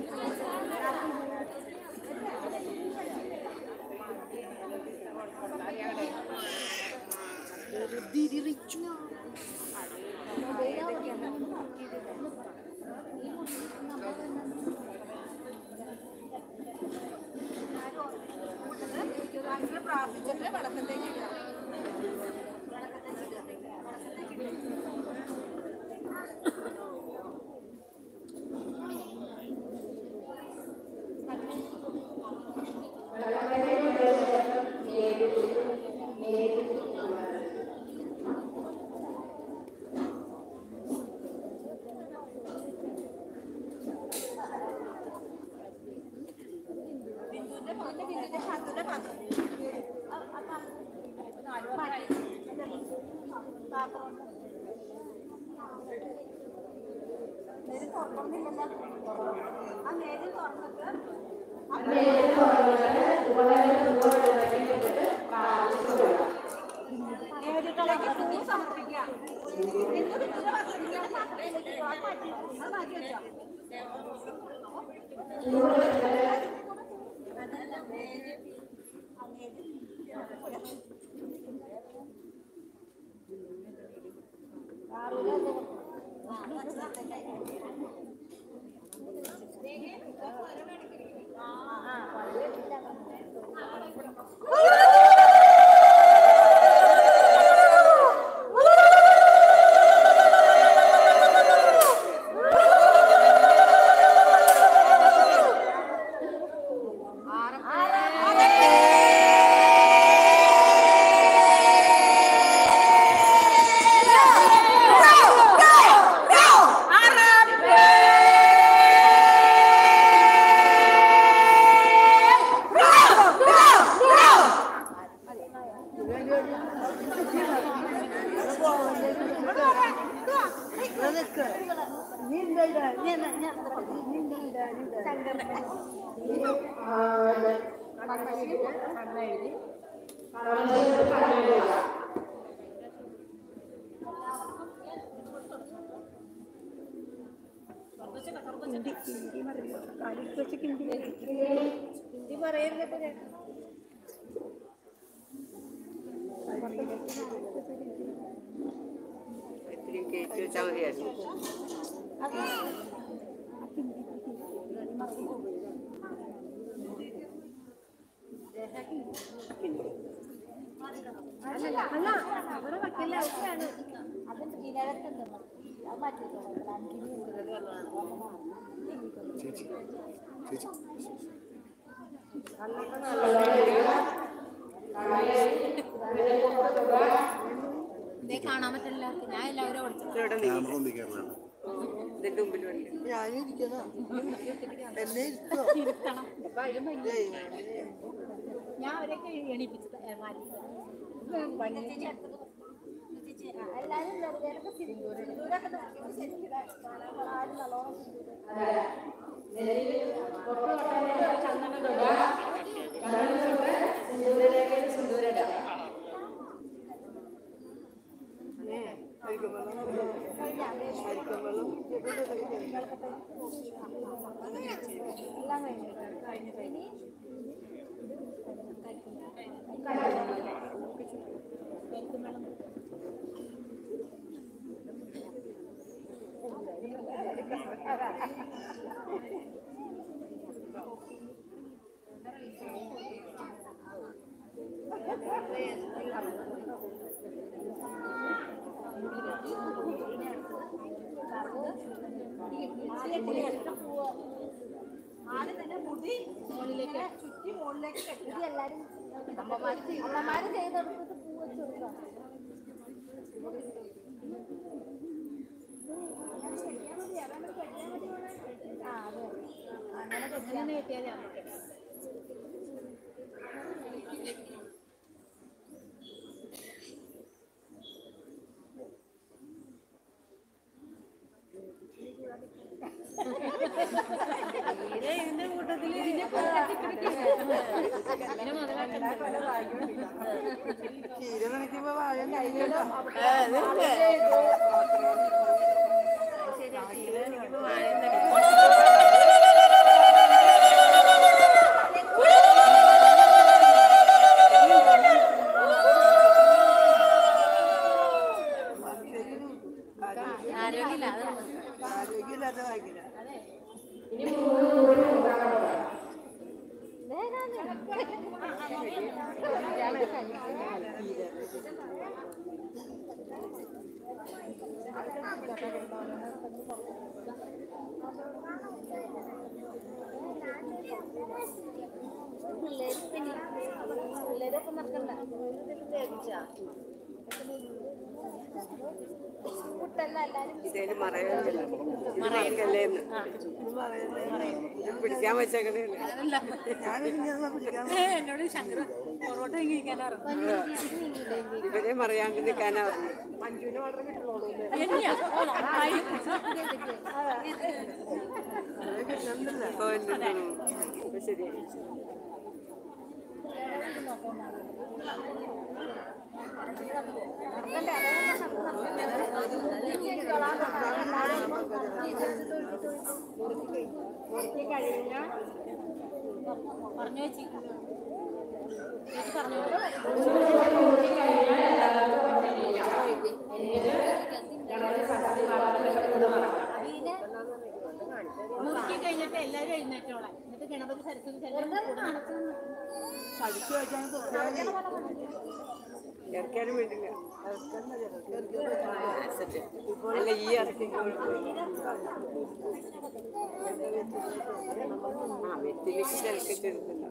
പ്രാർത്ഥിച്ചിട്ട് വെള്ളത്തിലേക്ക് ഇടുക ബിന്ദുവിന്റെ പാത്രം ബിന്ദുവിന്റെ ഷാത്തുവിന്റെ പാത്രം നേരെ തുറന്നില്ലല്ലോ ആ നേരെ തുറന്നിട്ട് നേരിട്ടുള്ള പൂ സമർപ്പിക്കുക ബിന്ദു ബിന്ദുവിന്റെ പാത്രത്തിലേക്ക് അത് മാറ്റി വെച്ചോ ഹിന്ദി പറയരുത് ഇത്തിരി കയറ്റി വെച്ചാൽ മതിയായിരുന്നു അല്ല അവരെ വക്കീല അവസ്ഥയാണ് അതിന്റെ ഇതിനകത്തുണ്ടെന്ന് അത് മാറ്റിയിട്ടുണ്ട് ചേച്ചി ചേച്ചി ഇതേ കാണാൻ പറ്റില്ല ഞാൻ എല്ലാവരും ഓടിച്ചു ഇവിടെ നീ ക്യാമറ ഒന്ന് കയറണം ഇതിന്റെ മുമ്പിൽ വണ്ടി ഞാൻ അവരൊക്കെ എണീപ്പിച്ചത് ഏ, മാറ്റി എല്ലാരും വെറുതെ സിന്ദൂരൊക്കെ ശരിക്കും ആരും നല്ലോണം എല്ലാം കഴിഞ്ഞു ഇനി ആദ്യം തന്നെ മുടി മുകളിലേക്ക് ചുറ്റി മുകളിലേക്ക് കെട്ടി എല്ലാരും അമ്മമാര് അമ്മമാര് ചെയ്തെടുത്തിട്ട് പൂ വെച്ച് കൊടുക്കാം അങ്ങനെ കെട്ടിയാ മതി അതങ്ങനെ കെട്ടിയാ മതി ആ അതെ അങ്ങനെ കെട്ടിയാൽ കിട്ടിയാലേ നമുക്ക് ഇതിന്റെ കൂട്ടത്തിൽ ഇതിന്റെ ഇതിനെ വാഴ പിള്ളേരൊക്കെ നടക്കണ്ട കുട്ടല്ല എല്ലാരും ഇതേല് മറയല്ലേ മറയല്ലേ എന്ന് പിടിക്കാൻ വെച്ചേക്കണേ എന്നോട് ശങ്കര പുറകോട്ട് ഇരിക്കാനായിരുന്നു ഇവരെ മറയാണ്ട് നിൽക്കാനാ പറഞ്ഞത് മഞ്ജുവിന് മാത്രമേ കിട്ടുള്ളൂ എന്നെയാ ഓ, നന്നായി. ഇപ്പൊ എന്ത് ഇപ്പൊ ശരി പറഞ്ഞു വെച്ചി പറഞ്ഞു മുറുക്കി കഴിഞ്ഞിട്ട് എല്ലാരും എഴുന്നേറ്റോളാം എന്നിട്ട് ഗണപതി സരസ്വതി ചെല്ലാൻ ഇറക്കാനും വേണ്ടില്ല സെറ്റ്. അല്ല ഈ ഇറക്കി ആ വെറ്റിലേക്ക് ചിലക്കിട്ട് എടുത്തില്ല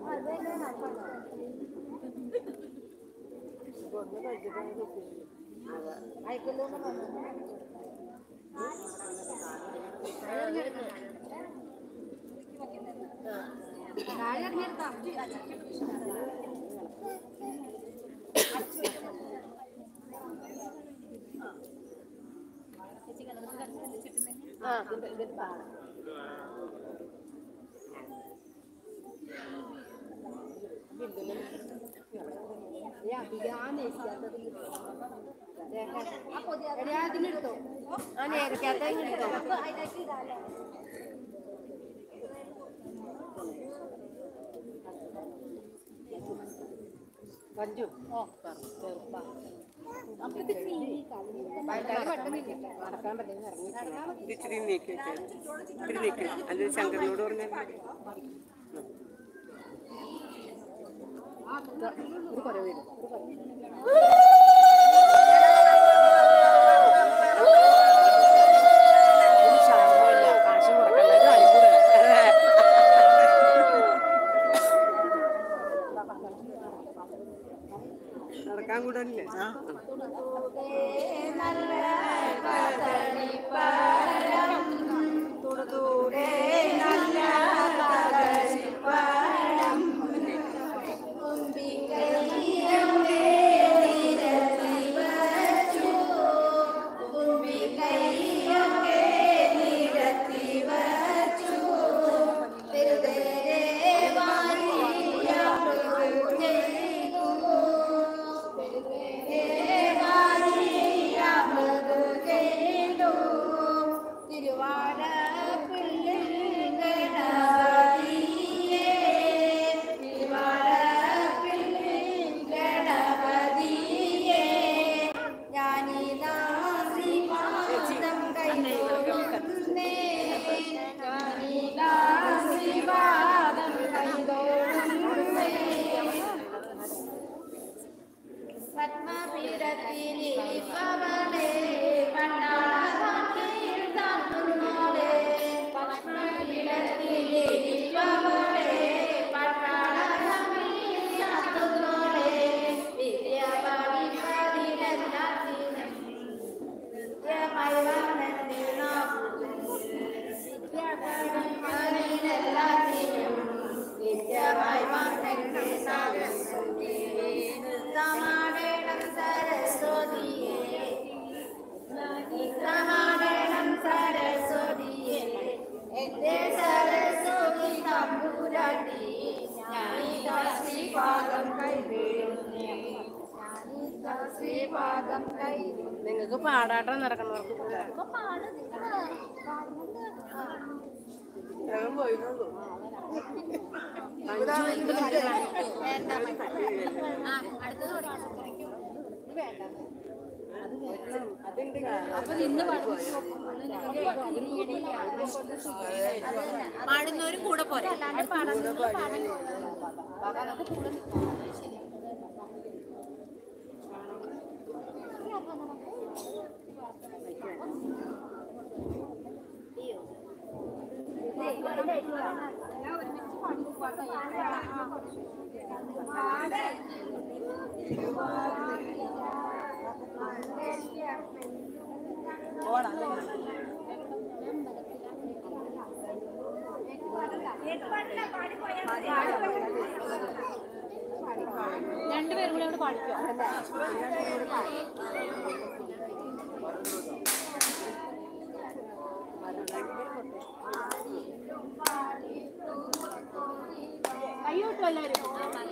ഇത് ഇച്ചിരി നീക്കി വെച്ചേ ഇത്തിരി നീക്കി വെച്ചു അത് ശങ്കരനോട് പറഞ്ഞാൽ നടക്കാൻ കൂടല്ലേ തിരുവാട പത്മപീഠത്തിലിരിപ്പവളെ പണ്ടാളത്തിൽ തന്നുന്നോളെ പത്മപീഠത്തിലിരിപ്പവളെ പണ്ടാളത്തിൽ തന്നുന്നോളെ വിദ്യാപതി പതിനെല്ലാത്തിനും നിത്യമായി വന്നെത്തിനാം വിദ്യാപതിനെല്ലാത്തിനും നിത്യമായി വന്നെത്തിനാം നൃത്തമാടേണം സരസ്വതിയെ നൃത്തമാടേണം സരസ്വതിയെ എന്റെ സരസ്വതി തമ്പുരാട്ടി ഞാനിതാ ശ്രീപാദം കൈവേടുന്നേ ഞാനിതാ ശ്രീപാദം കൈവേടുന്നേ നിങ്ങൾക്ക് പാടാട്ടം നടക്കണവർക്ക് പോകാം ഇപ്പൊ പാട് നിങ്ങള് പാടുന്നുണ്ട് ആ. ആ അടുത്തത് പഠിക്കണം. ഇത് വേണ്ട അതുണ്ട് അപ്പൊ നിന്ന് പാടും പാടുന്നവരും കൂടെ പോരെ അല്ലാണ്ട് പാടുന്നത് പാടാൻ അതൊക്കെ കൂടെ രണ്ടുപേരും കൂടെ അവിടെ പാടിക്കോ കയ്യോട്ടോ എല്ലാവരും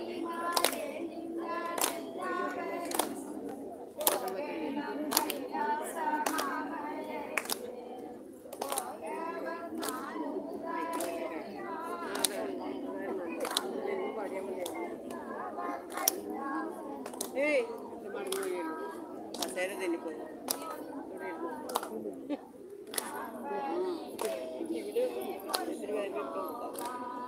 ഏയ് ഇത് മടങ്ങി പോയുള്ളൂ കസേര തെന്നിപ്പോയി ഇവിടെ ഇത്തിരി പേർക്ക് ഇട്ട് കൊടുക്കാം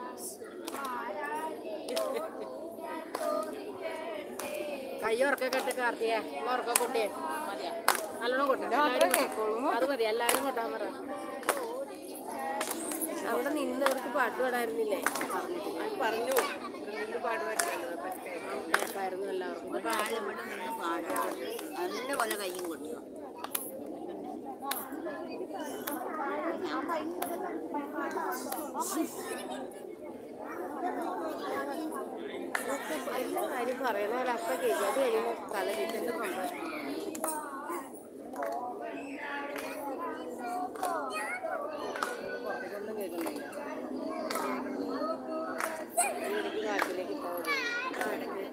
കൈ ഉറക്കെ കെട്ട് കാർത്തിയെ ഉറക്കെ കൊട്ടിയേ മതിയാ നല്ലോണം കൊട്ടില്ല അത് മതി എല്ലാവരും കൊട്ടാൻ പറ അവിടെ നിന്നവർക്ക് പാട്ട് പാടായിരുന്നില്ലേ അത് പറഞ്ഞു ഇവിടെ പാട്ട് പറ്റില്ലല്ലോ പക്ഷേ കേൾക്കായിരുന്നു എല്ലാവർക്കും നല്ലപോലെ കയ്യും കൊടുത്തു എല്ലാ കാര്യം പറയുന്ന പോലെ അപ്പൊ കേൾക്കും അത് കഴിയുമ്പോൾ തല വീട്ടിൽ സന്തോഷം പുറത്തേക്കൊന്നും കേൾക്കുന്നില്ല ഇടയ്ക്ക് കാറ്റിലേക്ക് പോകാം ഇടയ്ക്ക്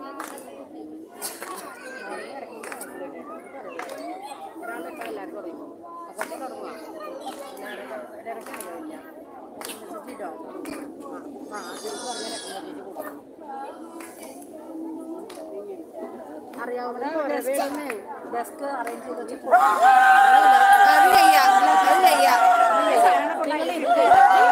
ഒരാളൊക്കെ എല്ലാവർക്കും അറിയും അതൊക്കെ തുടങ്ങുക ഇടയ്ക്ക് അറിയില്ല കേട്ടോ ആ ആദ്യം പറഞ്ഞ രക്ഷ കൊടുക്കും അറിയാവുന്ന ഡെസ്ക് അറേഞ്ച് ചെയ്ത് വെച്ച് അത് ചെയ്യാം അത് ചെയ്യാം നിങ്ങൾ ഇരിക്കുക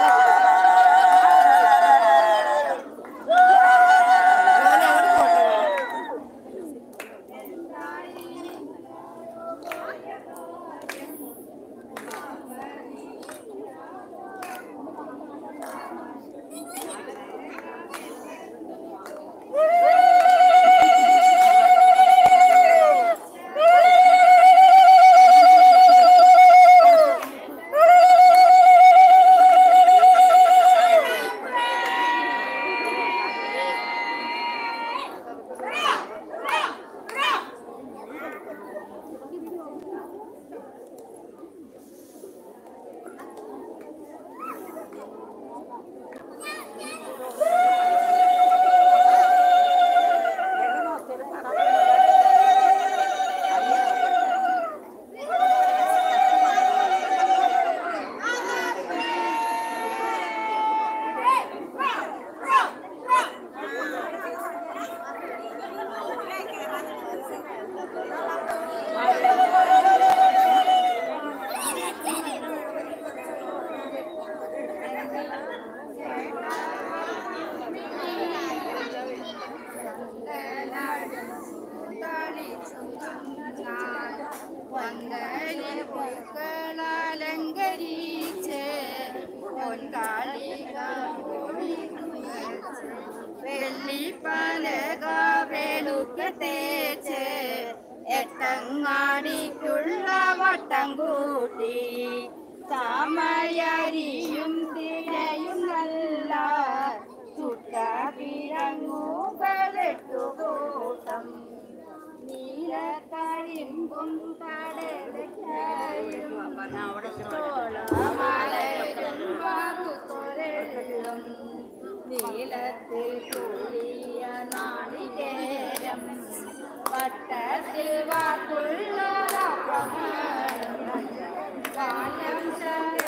അലങ്കരിച്ച് വെള്ളിപ്പലക വെളുക്ക് തേച്ച് എട്ടങ്ങാടിക്കുള്ള വട്ടം കൂട്ടി താമരരിയും തിരയും നല്ല ചുട്ട പിഴങ്ങുകളിട്ടു കൂട്ടം നീലക്കരിമ്പും കടലും നീലത്തിൽ കൂടിയ നാളികേരം വട്ടത്തിൽ വാക്കുള്ള കാലം ശര